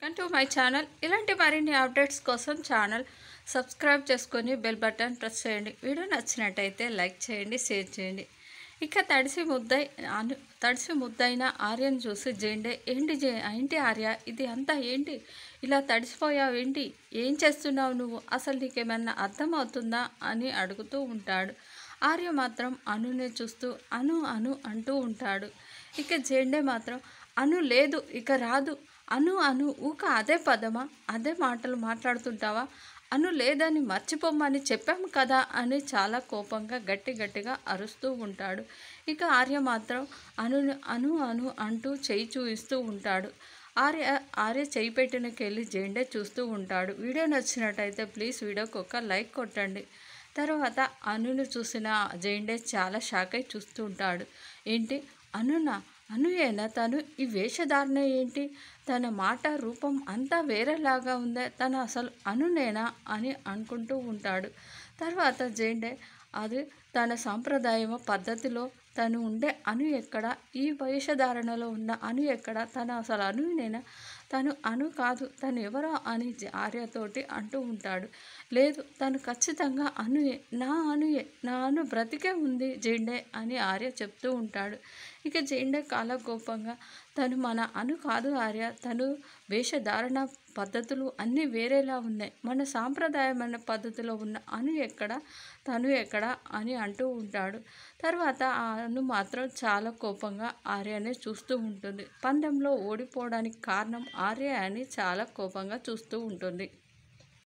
welcome to my channel ఇలాంటి మరిన్ని updates కోసం ఛానల్ సబ్స్క్రైబ్ చేసుకొని బెల్ బటన్ ప్రెస్ చేయండి వీడియో నచ్చినట్టయితే లైక్ చేయండి షేర్ చేయండి ఇక తడిసి ముద్దై అను తడిసి ముద్దైన ఆర్యను చూసి జెండే ఏంటి జే ఏంటి ఆర్య ఇది అంతా ఏంటి ఇలా తడిసిపోయావు ఏంటి ఏం చేస్తున్నావు నువ్వు అసలు నీకేమన్నా అర్థమవుతుందా అని అడుగుతూ ఉంటాడు ఆర్య మాత్రం అనునే చూస్తూ అను అను అంటూ ఉంటాడు ఇక జెండే మాత్రం అను లేదు ఇక రాదు అను అను ఊక అదే పదమా అదే మాటలు మాట్లాడుతుంటావా అను లేదని మర్చిపోమ్మని చెప్పాము కదా అని చాలా కోపంగా గట్టి గట్టిగా అరుస్తూ ఉంటాడు ఇక ఆర్య మాత్రం అను అను అను అంటూ చేయి చూయిస్తూ ఉంటాడు ఆర్య ఆర్య చేయి పెట్టినకెళ్ళి జెండే చూస్తూ ఉంటాడు వీడియో నచ్చినట్టయితే ప్లీజ్ వీడియోకి ఒక లైక్ కొట్టండి తర్వాత అనును చూసిన జెండే చాలా షాక్ అయి చూస్తూ ఉంటాడు ఏంటి అనునా అనుయేనా తను ఈ వేషధారణ ఏంటి తన మాట రూపం అంతా వేరేలాగా ఉందే తను అసలు అనునేనా అని అనుకుంటూ ఉంటాడు తర్వాత జెండే అది తన సాంప్రదాయమ పద్ధతిలో తను ఉండే అను ఎక్కడ ఈ వేషధారణలో ఉన్న అను ఎక్కడ తను అసలు అనునేనా తను అను కాదు తను ఎవరో అని జ- ఆర్యతోటి అంటూ ఉంటాడు లేదు తను ఖచ్చితంగా అనుయే నా అనుయే నా అను బ్రతికే ఉంది జెండే అని ఆర్య చెప్తూ ఉంటాడు ఇక జెండే కాలకోపంగా తను మన అను కాదు ఆర్య తను వేషధారణ పద్ధతులు అన్నీ వేరేలా ఉన్నాయి మన సాంప్రదాయమైన పద్ధతిలో ఉన్న అను ఎక్కడ తను ఎక్కడ అని అంటూ ఉంటాడు తర్వాత ఆ అను మాత్రం చాలా కోపంగా ఆర్యనే చూస్తూ ఉంటుంది పందెంలో ఓడిపోవడానికి కారణం ఆర్య అని చాలా కోపంగా చూస్తూ ఉంటుంది